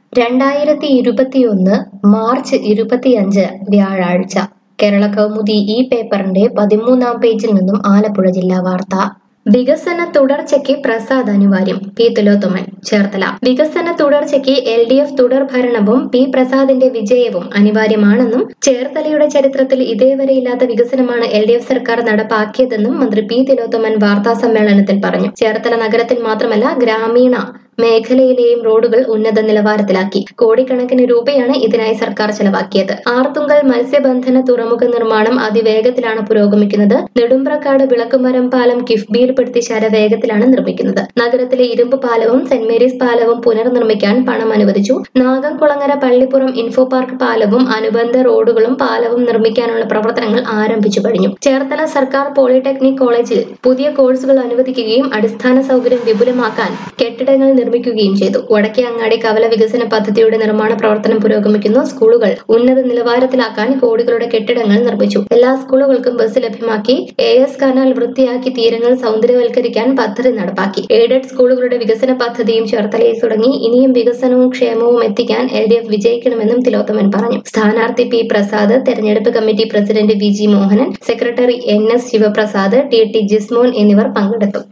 രണ്ടായിരത്തി ഇരുപത്തിയൊന്ന് മാർച്ച് ഇരുപത്തിയഞ്ച് വ്യാഴാഴ്ച കേരള കൗമുദി ഈ പേപ്പറിന്റെ പതിമൂന്നാം പേജിൽ നിന്നും ആലപ്പുഴ ജില്ലാ വാർത്ത വികസന തുടർച്ചയ്ക്ക് പ്രസാദ് അനിവാര്യം പി തിലോത്തമൻ ചേർത്തല വികസന തുടർച്ചയ്ക്ക് എൽ ഡി എഫ് തുടർ ഭരണവും പി പ്രസാദിന്റെ വിജയവും അനിവാര്യമാണെന്നും ചേർത്തലയുടെ ചരിത്രത്തിൽ ഇതേവരെ ഇല്ലാത്ത വികസനമാണ് എൽ ഡി എഫ് സർക്കാർ നടപ്പാക്കിയതെന്നും മന്ത്രി പി തിലോത്തമൻ വാർത്താ സമ്മേളനത്തിൽ പറഞ്ഞു ചേർത്തല നഗരത്തിൽ മാത്രമല്ല ഗ്രാമീണ മേഖലയിലെയും റോഡുകൾ ഉന്നത നിലവാരത്തിലാക്കി കോടിക്കണക്കിന് രൂപയാണ് ഇതിനായി സർക്കാർ ചെലവാക്കിയത് ആർത്തുങ്കൽ മത്സ്യബന്ധന തുറമുഖ നിർമ്മാണം അതിവേഗത്തിലാണ് പുരോഗമിക്കുന്നത് നെടുമ്പ്രക്കാട് വിളക്കുമരം പാലം കിഫ്ബിയിൽപ്പെടുത്തി ശരവേഗത്തിലാണ് നിർമ്മിക്കുന്നത് നഗരത്തിലെ ഇരുമ്പ് പാലവും സെന്റ് മേരീസ് പാലവും പുനർനിർമ്മിക്കാൻ പണം അനുവദിച്ചു നാഗംകുളങ്ങര പള്ളിപ്പുറം ഇൻഫോ പാർക്ക് പാലവും അനുബന്ധ റോഡുകളും പാലവും നിർമ്മിക്കാനുള്ള പ്രവർത്തനങ്ങൾ ആരംഭിച്ചു കഴിഞ്ഞു ചേർത്തല സർക്കാർ പോളിടെക്നിക് കോളേജിൽ പുതിയ കോഴ്സുകൾ അനുവദിക്കുകയും അടിസ്ഥാന സൗകര്യം വിപുലമാക്കാൻ കെട്ടിടങ്ങൾ നിർമ്മിക്കുകയും ചെയ്തു വടക്കേ അങ്ങാടി കവല വികസന പദ്ധതിയുടെ നിർമ്മാണ പ്രവർത്തനം പുരോഗമിക്കുന്നു സ്കൂളുകൾ ഉന്നത നിലവാരത്തിലാക്കാൻ കോടികളുടെ കെട്ടിടങ്ങൾ നിർമ്മിച്ചു എല്ലാ സ്കൂളുകൾക്കും ബസ് ലഭ്യമാക്കി എ എസ് കനാൽ വൃത്തിയാക്കി തീരങ്ങൾ സൗന്ദര്യവൽക്കരിക്കാൻ പദ്ധതി നടപ്പാക്കി എയ്ഡഡ് സ്കൂളുകളുടെ വികസന പദ്ധതിയും ചേർത്തലയിൽ തുടങ്ങി ഇനിയും വികസനവും ക്ഷേമവും എത്തിക്കാൻ എൽ ഡി എഫ് വിജയിക്കണമെന്നും തിലോത്തമൻ പറഞ്ഞു സ്ഥാനാർത്ഥി പി പ്രസാദ് തെരഞ്ഞെടുപ്പ് committee president V G Mohanan secretary N S Sivaprasad T T Jismon എന്നിവർ പങ്കെടുത്തു